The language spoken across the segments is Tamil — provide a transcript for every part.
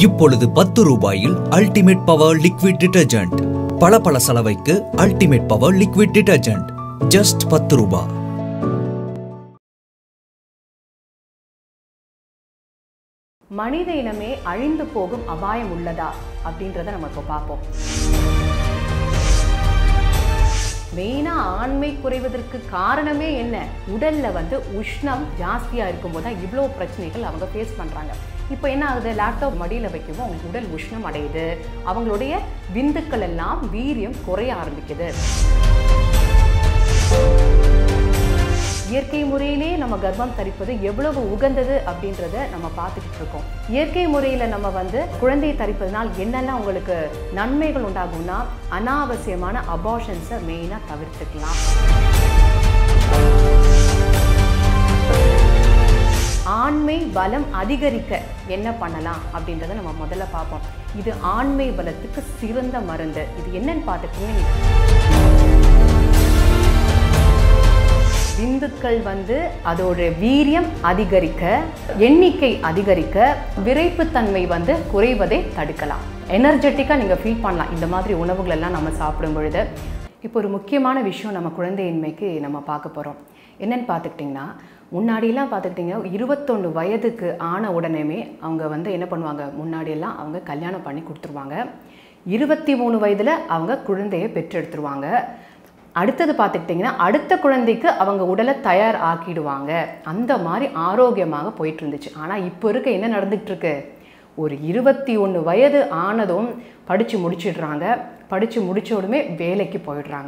இப்பொழுது பத்து ரூபாயில் அல்டிமேட் பவர் லிக்விட் டிடர்ஜென்ட் பளபள சலவைக்கு ultimate power liquid detergent just பத்து ரூபாய் மனித இனமே அழிந்து போகும் அபாயம் உள்ளதா அப்படின்றத நம்ம இப்போ பார்ப்போம் மெயினா ஆண்மை குறைவதற்கு காரணமே என்ன உடல்ல வந்து உஷ்ணம் ஜாஸ்தியா இருக்கும்போது தான் இவ்வளோ பிரச்சனைகள் அவங்க ஃபேஸ் பண்றாங்க இப்போ என்ன ஆகுது லேப்டாப் மடியில் வைக்கவும் அவங்க உடல் உஷ்ணம் அடையுது அவங்களுடைய விந்துக்கள் எல்லாம் வீரியம் குறைய ஆரம்பிக்குது இயற்கை முறையிலே நம்ம கர்ப்பம் தரிப்பது எவ்வளவு உகந்தது அப்படின்றத நம்ம பார்த்துக்கிட்டு இருக்கோம் இயற்கை முறையில் நம்ம வந்து குழந்தையை தரிப்பதனால் என்னெல்லாம் உங்களுக்கு நன்மைகள் உண்டாகும்னா அனாவசியமான அபார்ஷன்ஸை மெயினாக தவிர்த்துக்கலாம் ஆண்மை பலம் அதிகரிக்க என்ன பண்ணலாம் அப்படின்றத நம்ம முதல்ல பார்ப்போம் இது ஆண்மை பலத்துக்கு சிறந்த மருந்து இது என்னன்னு பார்த்துக்கிட்டீங்கன்னா விந்துக்கள் வந்து அதோட வீரியம் அதிகரிக்க எண்ணிக்கை அதிகரிக்க விரைப்புத்தன்மை வந்து குறைவதை தடுக்கலாம் எனர்ஜெட்டிக்காக நீங்கள் ஃபீல் பண்ணலாம் இந்த மாதிரி உணவுகள் எல்லாம் நம்ம சாப்பிடும் பொழுது இப்போ ஒரு முக்கியமான விஷயம் நம்ம குழந்தையின்மைக்கு நம்ம பார்க்க போகிறோம் என்னன்னு பார்த்துக்கிட்டிங்கன்னா முன்னாடியெல்லாம் பார்த்துக்கிட்டிங்கன்னா இருபத்தொன்று வயதுக்கு ஆன உடனேமே அவங்க வந்து என்ன பண்ணுவாங்க முன்னாடியெல்லாம் அவங்க கல்யாணம் பண்ணி கொடுத்துருவாங்க இருபத்தி மூணு வயதில் அவங்க குழந்தையை பெற்றெடுத்துருவாங்க அடுத்தது பார்த்துக்கிட்டிங்கன்னா அடுத்த குழந்தைக்கு அவங்க உடலை தயார் ஆக்கிடுவாங்க அந்த மாதிரி ஆரோக்கியமாக போயிட்டு இருந்துச்சு ஆனால் இப்போ இருக்க என்ன நடந்துகிட்டு இருக்கு ஒரு இருபத்தி ஒன்று வயது ஆனதும் படித்து முடிச்சிடுறாங்க படித்து முடித்தோடுமே வேலைக்கு போயிடுறாங்க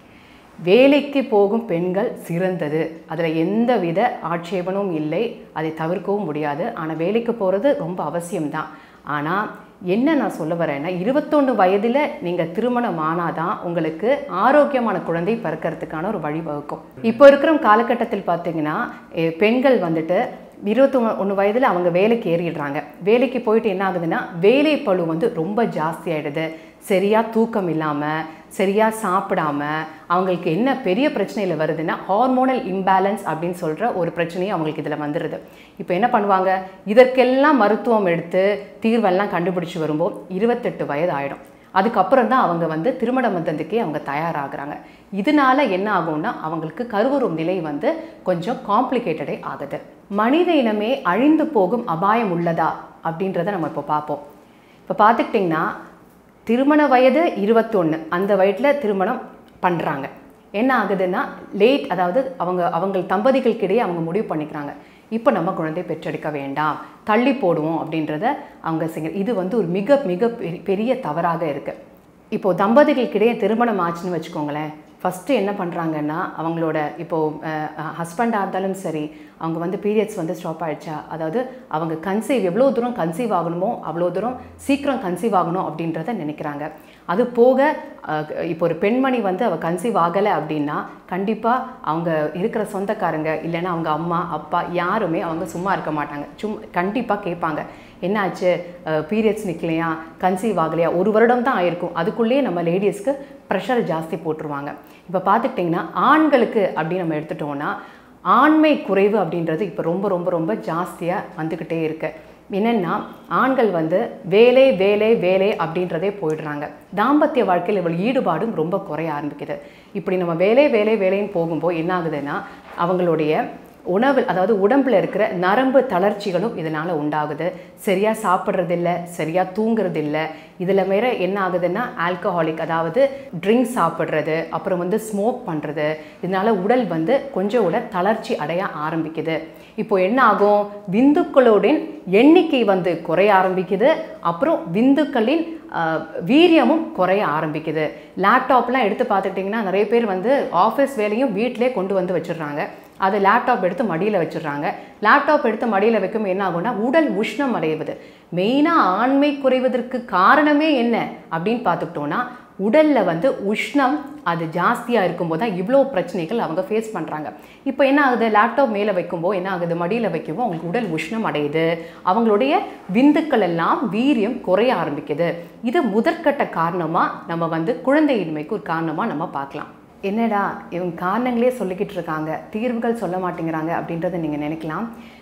வேலைக்கு போகும் பெண்கள் சிறந்தது அதில் எந்த வித ஆட்சேபனும் இல்லை அதை தவிர்க்கவும் முடியாது ஆனால் வேலைக்கு போகிறது ரொம்ப அவசியம்தான் ஆனால் என்ன நான் சொல்ல வரேன்னா இருபத்தொன்று வயதில் நீங்கள் திருமணம் ஆனாதான் உங்களுக்கு ஆரோக்கியமான குழந்தை பிறக்கிறதுக்கான ஒரு வழிவகுக்கும் இப்போ இருக்கிற காலகட்டத்தில் பார்த்தீங்கன்னா எ, பெண்கள் வந்துட்டு இருபத்தி ஒன்று வயதில் அவங்க வேலைக்கு ஏறிடுறாங்க வேலைக்கு போயிட்டு என்ன ஆகுதுன்னா வேலை பளு வந்து ரொம்ப ஜாஸ்தி ஆகிடுது சரியாக தூக்கம் இல்லாமல் சரியாக சாப்பிடாம அவங்களுக்கு என்ன பெரிய பிரச்சனையில் வருதுன்னா ஹார்மோனல் இம்பேலன்ஸ் அப்படின்னு சொல்கிற ஒரு பிரச்சனையும் அவங்களுக்கு இதில் வந்துடுது இப்போ என்ன பண்ணுவாங்க இதற்கெல்லாம் மருத்துவம் எடுத்து தீர்வெல்லாம் கண்டுபிடிச்சி வரும்போது இருபத்தெட்டு வயது ஆகிடும் அதுக்கப்புறம் தான் அவங்க வந்து திருமண பந்தத்துக்கே அவங்க தயாராகிறாங்க இதனால என்ன ஆகும்னா அவங்களுக்கு கருவுறும் நிலை வந்து கொஞ்சம் காம்ப்ளிகேட்டடே ஆகுது மனித இனமே அழிந்து போகும் அபாயம் உள்ளதா அப்படின்றத நம்ம இப்போ பார்ப்போம் இப்போ பார்த்துக்கிட்டிங்கன்னா திருமண வயது இருபத்தொன்று அந்த வயதில் திருமணம் பண்ணுறாங்க என்ன ஆகுதுன்னா லேட் அதாவது அவங்க அவங்க தம்பதிகளுக்கிடையே அவங்க முடிவு பண்ணிக்கிறாங்க இப்போ நம்ம குழந்தை பெற்றெடுக்க வேண்டாம் தள்ளி போடுவோம் அப்படின்றத அவங்க செய்ய இது வந்து ஒரு மிக மிக பெரி- பெரிய தவறாக இருக்குது இப்போது தம்பதிகளுக்கிடையே திருமணம் ஆச்சுன்னு வச்சுக்கோங்களேன் ஃபஸ்ட்டு என்ன பண்ணுறாங்கன்னா அவங்களோட இப்போது ஹஸ்பண்டாக இருந்தாலும் சரி அவங்க வந்து பீரியட்ஸ் வந்து ஸ்டாப் ஆயிடுச்சா அதாவது அவங்க கன்சீவ் எவ்வளோ தூரம் கன்சீவ் ஆகணுமோ அவ்வளோ தூரம் சீக்கிரம் கன்சீவ் ஆகணும் அப்படின்றத நினைக்கிறாங்க அது போக அஹ், இப்போ ஒரு பெண்மணி வந்து அவள் கன்சீவ் ஆகலை அப்படின்னா கண்டிப்பாக அவங்க இருக்கிற சொந்தக்காரங்க இல்லைன்னா அவங்க அம்மா அப்பா யாருமே அவங்க சும்மா இருக்க மாட்டாங்க சும் கண்டிப்பாக கேட்பாங்க என்னாச்சு பீரியட்ஸ் நிற்கலையா கன்சீவ் ஆகலையா ஒரு வருடம் தான் ஆயிருக்கும் அதுக்குள்ளேயே நம்ம லேடிஸ்க்கு ப்ரெஷர் ஜாஸ்தி போட்டுருவாங்க இப்போ பார்த்துக்கிட்டிங்கன்னா ஆண்களுக்கு அப்படின்னு நம்ம எடுத்துட்டோம்னா ஆண்மை குறைவு அப்படின்றது இப்போ ரொம்ப ரொம்ப ரொம்ப ஜாஸ்தியாக வந்துக்கிட்டே இருக்கு என்னென்னா ஆண்கள் வந்து வேலை வேலை வேலை அப்படின்றதே போயிடுறாங்க தாம்பத்திய வாழ்க்கையில் இவ்வளோ ஈடுபாடும் ரொம்ப குறைய ஆரம்பிக்குது இப்படி நம்ம வேலை வேலை வேலைன்னு போகும்போது என்ன ஆகுதுன்னா அவங்களுடைய உணவு அதாவது உடம்புல இருக்கிற நரம்பு தளர்ச்சிகளும் இதனால் உண்டாகுது சரியாக சாப்பிட்றதில்ல சரியாக தூங்குறதில்ல இதில் வேற என்ன ஆகுதுன்னா ஆல்கஹாலிக் அதாவது ட்ரிங்க்ஸ் சாப்பிட்றது அப்புறம் வந்து ஸ்மோக் பண்ணுறது இதனால் உடல் வந்து கொஞ்சம் உடல் தளர்ச்சி அடைய ஆரம்பிக்குது இப்போ என்ன ஆகும் விந்துக்களோடின் எண்ணிக்கை வந்து குறைய ஆரம்பிக்குது அப்புறம் விந்துக்களின் ஆஹ், வீரியமும் குறைய ஆரம்பிக்குது லேப்டாப்லாம் எடுத்து பார்த்துக்கிட்டிங்கன்னா நிறைய பேர் வந்து ஆஃபீஸ் வேலையும் வீட்டிலே கொண்டு வந்து வச்சிடுறாங்க அது லேப்டாப் எடுத்து மடியில் வச்சிடுறாங்க லேப்டாப் எடுத்து மடியில் வைக்கும் என்ன ஆகும்னா உடல் உஷ்ணம் அடைவது மெயினாக ஆண்மை குறைவதற்கு காரணமே என்ன அப்படின்னு பார்த்துக்கிட்டோன்னா உடலில் வந்து உஷ்ணம் அது ஜாஸ்தியாக இருக்கும்போது தான் இவ்வளோ பிரச்சனைகள் அவங்க ஃபேஸ் பண்ணுறாங்க இப்போ என்ன ஆகுது லேப்டாப் மேலே வைக்கும்போது என்ன ஆகுது மடியில் வைக்கும்போது அவங்களுக்கு உடல் உஷ்ணம் அடையுது அவங்களுடைய விந்துக்கள் எல்லாம் வீரியம் குறைய ஆரம்பிக்குது இது முதற்கட்ட காரணமாக நம்ம வந்து குழந்தையின்மைக்கு ஒரு காரணமாக நம்ம பார்க்கலாம் என்னடா இவங்க காரணங்களே சொல்லிக்கிட்டு இருக்காங்க தீர்வுகள் சொல்ல மாட்டேங்கிறாங்க அப்படின்றத நீங்கள் நினைக்கலாம்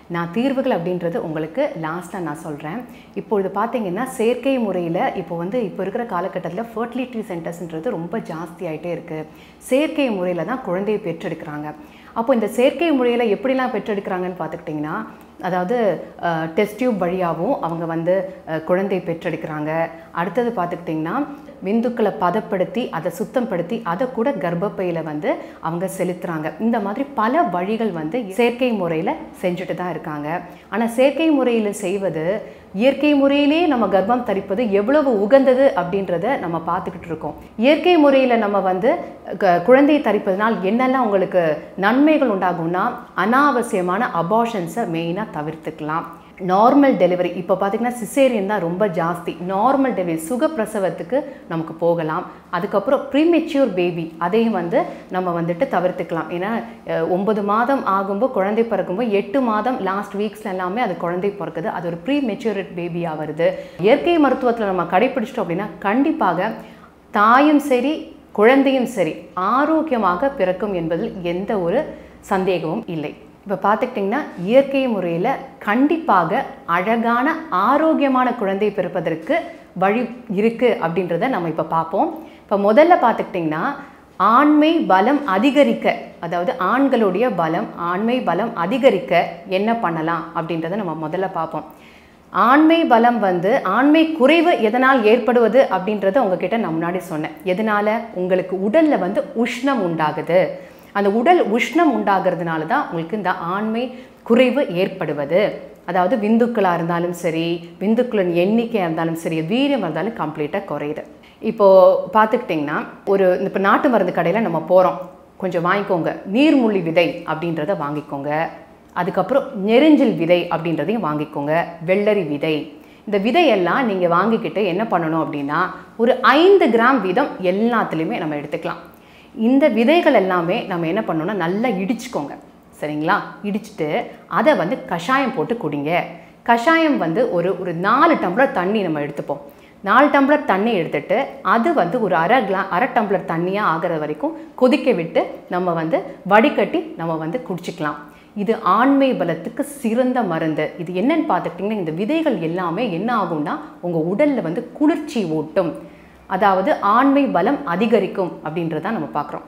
நான் தீர்வுகள் அப்படின்றது உங்களுக்கு லாஸ்ட்டாக நான் சொல்கிறேன் இப்பொழுது பார்த்தீங்கன்னா செயற்கை முறையில் இப்போ வந்து இப்போ இருக்கிற காலகட்டத்தில் ஃபர்டிலிட்டி சென்டர்ஸ்ன்றது ரொம்ப ஜாஸ்தி ஆகிட்டே இருக்குது செயற்கை முறையில் தான் குழந்தையை பெற்றெடுக்கிறாங்க அப்போ இந்த செயற்கை முறையில் எப்படிலாம் பெற்றெடுக்கிறாங்கன்னு பார்த்துக்கிட்டிங்கன்னா அதாவது டெஸ்ட் டியூப் வழியாகவும் அவங்க வந்து அஹ், குழந்தை பெற்றெடுக்கிறாங்க அடுத்தது பார்த்துக்கிட்டிங்கன்னா விந்துக்களை பதப்படுத்தி அதை சுத்தப்படுத்தி அதை கூட கர்ப்பப்பையில் வந்து அவங்க செலுத்துகிறாங்க இந்த மாதிரி பல வழிகள் வந்து செயற்கை முறையில் செஞ்சுட்டு தான் இருக்காங்க ஆனால் செயற்கை முறையில் செய்வது இயற்கை முறையிலே நம்ம கர்ப்பம் தரிப்பது எவ்வளவு உகந்தது அப்படின்றத நம்ம பார்த்துக்கிட்டு இருக்கோம் இயற்கை முறையில் நம்ம வந்து க- குழந்தையை தரிப்பதனால் என்னெல்லாம் உங்களுக்கு நன்மைகள் உண்டாகும்னா அனாவசியமான அபார்ஷன்ஸை மெயினாக தவிர்த்துக்கலாம் நார்மல் டெலிவரி இப்போ பார்த்தீங்கன்னா சிசேரியன் தான் ரொம்ப ஜாஸ்தி நார்மல் டெலிவரி சுகப்பிரசவத்துக்கு நமக்கு போகலாம் அதுக்கப்புறம் ப்ரீமெச்சூர் பேபி அதையும் வந்து நம்ம வந்துட்டு தவிர்த்துக்கலாம் ஏன்னா அஹ், ஒன்பது மாதம் ஆகும்போது குழந்தை பிறக்கும்போது எட்டு மாதம் லாஸ்ட் வீக்ஸ்ல எல்லாமே அது குழந்தை பிறக்குது அது ஒரு ப்ரீ மெச்சூரிட் பேபியாக வருது இயற்கை மருத்துவத்தில் நம்ம கடைபிடிச்சிட்டோம் அப்படின்னா கண்டிப்பாக தாயும் சரி குழந்தையும் சரி ஆரோக்கியமாக பிறக்கும் என்பதில் எந்த ஒரு சந்தேகமும் இல்லை இப்போ பார்த்துக்கிட்டிங்கன்னா இயற்கை முறையில் கண்டிப்பாக அழகான ஆரோக்கியமான குழந்தை பிறப்பதற்கு வழி இருக்குது அப்படின்றத நம்ம இப்போ பார்ப்போம் இப்போ முதல்ல பார்த்துக்கிட்டிங்கன்னா ஆண்மை பலம் அதிகரிக்க அதாவது ஆண்களுடைய பலம் ஆண்மை பலம் அதிகரிக்க என்ன பண்ணலாம் அப்படின்றத நம்ம முதல்ல பார்ப்போம் ஆண்மை பலம் வந்து ஆண்மை குறைவு எதனால் ஏற்படுவது அப்படின்றத உங்ககிட்ட நான் முன்னாடி சொன்னேன் எதனால உங்களுக்கு உடல்ல வந்து உஷ்ணம் உண்டாகுது அந்த உடல் உஷ்ணம் உண்டாகிறதுனால தான் உங்களுக்கு இந்த ஆண்மை குறைவு ஏற்படுவது அதாவது விந்துக்களாக இருந்தாலும் சரி விந்துக்களின் எண்ணிக்கையாக இருந்தாலும் சரி வீரியம் இருந்தாலும் கம்ப்ளீட்டாக குறையுது இப்போது பார்த்துக்கிட்டிங்கன்னா ஒரு இப்போ நாட்டு மருந்து கடையில் நம்ம போகிறோம் கொஞ்சம் வாங்கிக்கோங்க நீர்முள்ளி விதை அப்படின்றத வாங்கிக்கோங்க அதுக்கப்புறம் நெரிஞ்சில் விதை அப்படின்றதையும் வாங்கிக்கோங்க வெள்ளரி விதை இந்த விதையெல்லாம் நீங்கள் வாங்கிக்கிட்டு என்ன பண்ணணும் அப்படின்னா ஒரு ஐந்து கிராம் வீதம் எல்லாத்துலேயுமே நம்ம எடுத்துக்கலாம் இந்த விதைகள் எல்லாமே நம்ம என்ன பண்ணணும்னா நல்லா இடிச்சுக்கோங்க சரிங்களா இடிச்சிட்டு அதை வந்து கஷாயம் போட்டு குடிங்க கஷாயம் வந்து ஒரு ஒரு நாலு டம்ளர் தண்ணி நம்ம எடுத்துப்போம் நாலு டம்ளர் தண்ணி எடுத்துட்டு அது வந்து ஒரு அரை கிளா அரை டம்ளர் தண்ணியாக ஆகிற வரைக்கும் கொதிக்க விட்டு நம்ம வந்து வடிகட்டி நம்ம வந்து குடிச்சிக்கலாம் இது ஆண்மை பலத்துக்கு சிறந்த மருந்து இது என்னன்னு பார்த்துக்கிட்டிங்கன்னா இந்த விதைகள் எல்லாமே என்ன ஆகும்னா உங்கள் உடலில் வந்து குளிர்ச்சி ஊட்டும் அதாவது ஆண்மை பலம் அதிகரிக்கும் அப்படின்றத நம்ம பார்க்குறோம்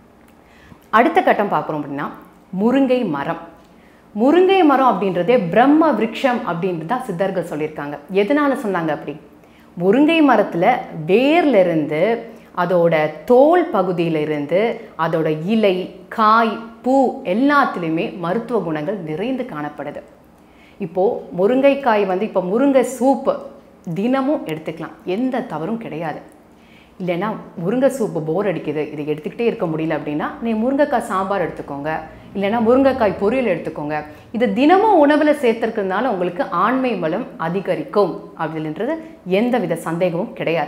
அடுத்த கட்டம் பார்க்குறோம் அப்படின்னா முருங்கை மரம் முருங்கை மரம் அப்படின்றதே பிரம்ம விருட்சம் அப்படின்றது தான் சித்தர்கள் சொல்லியிருக்காங்க எதனால சொன்னாங்க அப்படி முருங்கை மரத்தில் வேர்ல இருந்து அதோட தோல் பகுதியிலிருந்து அதோட இலை காய் பூ எல்லாத்துலேயுமே மருத்துவ குணங்கள் நிறைந்து காணப்படுது இப்போது முருங்கைக்காய் வந்து இப்போ முருங்கை சூப்பு தினமும் எடுத்துக்கலாம் எந்த தவறும் கிடையாது இல்லைன்னா முருங்கை சூப்பு போர் அடிக்குது இதை எடுத்துக்கிட்டே இருக்க முடியல அப்படின்னா நீ முருங்கைக்காய் சாம்பார் எடுத்துக்கோங்க இல்லைன்னா முருங்கைக்காய் பொரியல் எடுத்துக்கோங்க இது தினமும் உணவில் சேர்த்துருக்கிறதுனால உங்களுக்கு ஆண்மை பலம் அதிகரிக்கும் அப்படின்றது எந்தவித சந்தேகமும் கிடையாது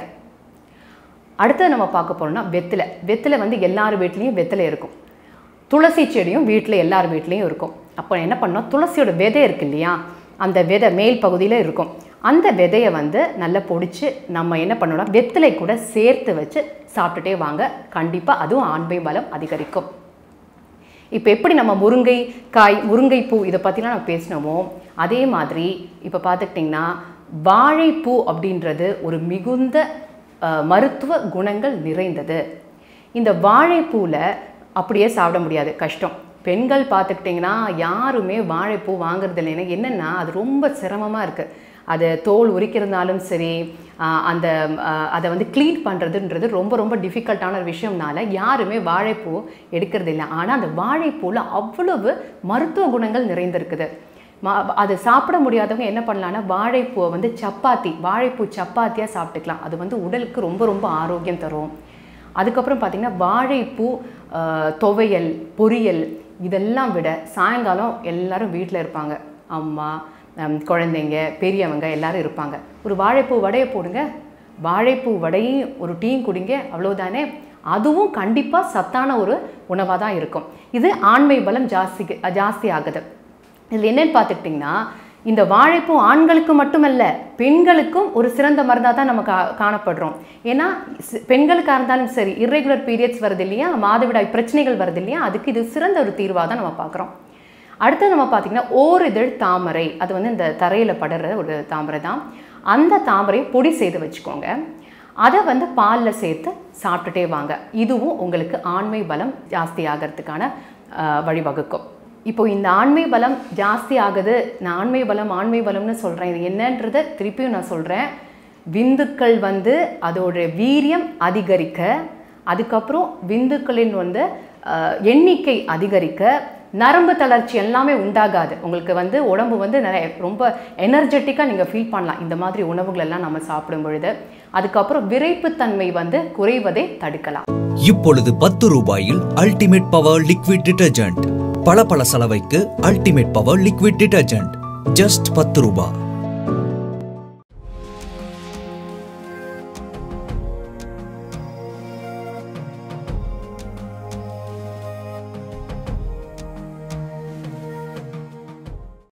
அடுத்தது நம்ம பார்க்க போறோம்னா வெத்திலை வெத்திலை வந்து எல்லார் வீட்லேயும் வெத்திலை இருக்கும் துளசி செடியும் வீட்டில் எல்லார் வீட்லேயும் இருக்கும் அப்போ என்ன பண்ணோம் துளசியோட விதை இருக்கு இல்லையா அந்த விதை மேல் பகுதியில் இருக்கும் அந்த விதையை வந்து நல்லா பொடிச்சு நம்ம என்ன பண்ணோம்னா வெத்திலை கூட சேர்த்து வச்சு சாப்பிட்டுட்டே வாங்க கண்டிப்பாக அதுவும் ஆண்மை பலம் அதிகரிக்கும் இப்போ எப்படி நம்ம முருங்கை காய் முருங்கை பூ இதை பற்றிலாம் நம்ம பேசினோமோ அதே மாதிரி இப்போ பார்த்துக்கிட்டிங்கன்னா வாழைப்பூ அப்படின்றது ஒரு மிகுந்த அஹ், மருத்துவ குணங்கள் நிறைந்தது இந்த வாழைப்பூவில் அப்படியே சாப்பிட முடியாது கஷ்டம் பெண்கள் பார்த்துக்கிட்டிங்கன்னா யாருமே வாழைப்பூ வாங்குறது இல்லைன்னா என்னென்னா அது ரொம்ப சிரமமாக இருக்குது அது தோல் உரிக்கிறதுனாலும் சரி ஆஹ் அந்த ஆஹ் அதை வந்து க்ளீன் பண்ணுறதுன்றது ரொம்ப ரொம்ப டிஃபிகல்ட்டான ஒரு விஷயம்னால யாருமே வாழைப்பூ எடுக்கிறது இல்லை ஆனால் அந்த வாழைப்பூவில் அவ்வளவு மருத்துவ குணங்கள் நிறைந்திருக்குது மா அது சாப்பிட முடியாதவங்க என்ன பண்ணலான்னா வாழைப்பூவை வந்து சப்பாத்தி வாழைப்பூ சப்பாத்தியாக சாப்பிட்டுக்கலாம் அது வந்து உடலுக்கு ரொம்ப ரொம்ப ஆரோக்கியம் தரும் அதுக்கப்புறம் பார்த்திங்கன்னா வாழைப்பூ ஆஹ், துவையல் பொரியல் இதெல்லாம் விட சாயங்காலம் எல்லாரும் வீட்டில் இருப்பாங்க அம்மா ஹம், குழந்தைங்க பெரியவங்க எல்லாரும் இருப்பாங்க ஒரு வாழைப்பூ வடையை போடுங்க வாழைப்பூ வடையும் ஒரு டீயும் குடிங்க அவ்வளோதானே அதுவும் கண்டிப்பாக சத்தான ஒரு உணவாக தான் இருக்கும் இது ஆண்மை பலம் ஜாஸ்தி ஜாஸ்தி ஆகுது இதில் என்னன்னு பார்த்துக்கிட்டிங்கன்னா இந்த வாழைப்பூ ஆண்களுக்கு மட்டுமல்ல பெண்களுக்கும் ஒரு சிறந்த மருந்தாக தான் நம்ம கா காணப்படுறோம் ஏன்னா சி- பெண்களுக்காக இருந்தாலும் சரி irregular பீரியட்ஸ் வருது இல்லையா மாதவிடாய் பிரச்சனைகள் வருது இல்லையா அதுக்கு இது சிறந்த ஒரு தீர்வாக தான் நம்ம பார்க்குறோம் அடுத்து நம்ம பார்த்திங்கன்னா ஓரிதழ் தாமரை அது வந்து இந்த தரையில் படுற ஒரு தாமரை தான் அந்த தாமரையை பொடி செய்து வச்சுக்கோங்க அதை வந்து பாலில் சேர்த்து சாப்பிட்டுட்டே வாங்க இதுவும் உங்களுக்கு ஆண்மை பலம் ஜாஸ்தி ஆகிறதுக்கான ஆஹ், வழிவகுக்கும் இப்போ இந்த ஆண்மை பலம் ஜாஸ்தி ஆகுது நான் ஆண்மை பலம் ஆண்மை பலம்னு சொல்கிறேன் இது என்னன்றதை திருப்பியும் நான் சொல்கிறேன் விந்துக்கள் வந்து அதோட வீரியம் அதிகரிக்க அதுக்கப்புறம் விந்துக்களின் வந்து அஹ், எண்ணிக்கை அதிகரிக்க நரம்பு தளர்ச்சி எல்லாமே உண்டாகாது உங்களுக்கு வந்து உடம்பு வந்து நிறைய ரொம்ப எனர்ஜெட்டிக்காக நீங்கள் ஃபீல் பண்ணலாம் இந்த மாதிரி உணவுகள் எல்லாம் நம்ம சாப்பிடும் பொழுது அதுக்கப்புறம் விரைப்புத்தன்மை வந்து குறைவதை தடுக்கலாம் இப்பொழுது பத்து ரூபாயில் அல்டிமேட் பவர் லிக்விட் டிடர்ஜென்ட் பளபள சலவைக்கு ultimate power liquid detergent just பத்து ரூபாய்